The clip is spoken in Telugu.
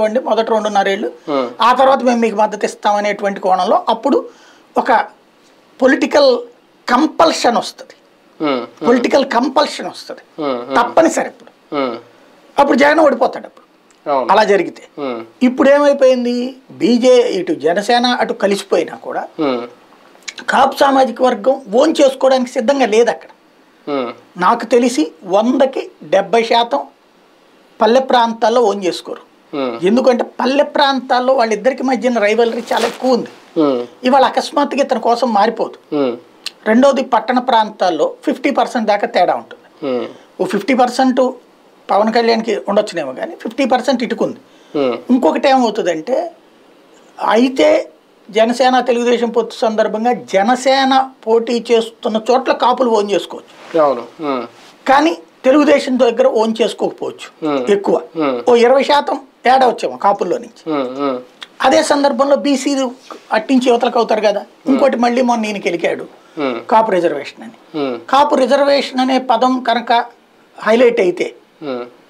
ఇవ్వండి మొదటి రెండున్నరేళ్ళు ఉమ్, ఆ తర్వాత మేము మీకు మద్దతు ఇస్తామనేటువంటి కోణంలో అప్పుడు ఒక పొలిటికల్ కంపల్షన్ వస్తుంది ఉమ్, పొలిటికల్ కంపల్షన్ వస్తుంది ఉమ్, తప్పనిసరి ఇప్పుడు ఉమ్, అప్పుడు జగన్ ఓడిపోతాడు అప్పుడు అవును అలా జరిగితే ఉమ్, ఇప్పుడు ఏమైపోయింది బీజే ఇటు జనసేన అటు కలిసిపోయినా కూడా ఉమ్, కాపు సామాజిక వర్గం ఓన్ చేసుకోవడానికి సిద్ధంగా లేదు అక్కడ ఉమ్, నాకు తెలిసి వందకి డెబ్బై శాతం పల్లె ప్రాంతాల్లో ఓన్ చేసుకోరు ఉమ్, ఎందుకంటే పల్లె ప్రాంతాల్లో వాళ్ళిద్దరికి మధ్యన రైవలరీ చాలా ఎక్కువ ఉంది ఉమ్, ఇవాళ అకస్మాత్తుగా ఇతని కోసం మారిపోదు ఉమ్, రెండోది పట్టణ ప్రాంతాల్లో ఫిఫ్టీ పర్సెంట్ దాకా తేడా ఉంటుంది ఉమ్, ఓ ఫిఫ్టీ పర్సెంట్ పవన్ కళ్యాణ్కి ఉండొచ్చునేమో కానీ ఫిఫ్టీ పర్సెంట్ ఇటుకుంది ఉమ్, ఇంకొకటి ఏమవుతుందంటే అయితే జనసేన తెలుగుదేశం పొత్తు సందర్భంగా జనసేన పోటీ చేస్తున్న చోట్ల కాపులు ఓన్ చేసుకోవచ్చు అవును ఉమ్, కానీ తెలుగుదేశం దగ్గర ఓన్ చేసుకోకపోవచ్చు Hmm. ఎక్కువ Hmm. ఓ ఇరవై శాతం తేడా వచ్చాము కాపుల్లో నుంచి ఉమ్, ఉమ్, అదే సందర్భంలో బీసీలు అట్టించి యువతలకు అవుతారు కదా ఇంకోటి మళ్ళీ మొన్న ఈయనకి గెలికాడు ఉమ్, కాపు రిజర్వేషన్ అని ఉమ్, కాపు రిజర్వేషన్ అనే పదం కనుక హైలైట్ అయితే ఉమ్,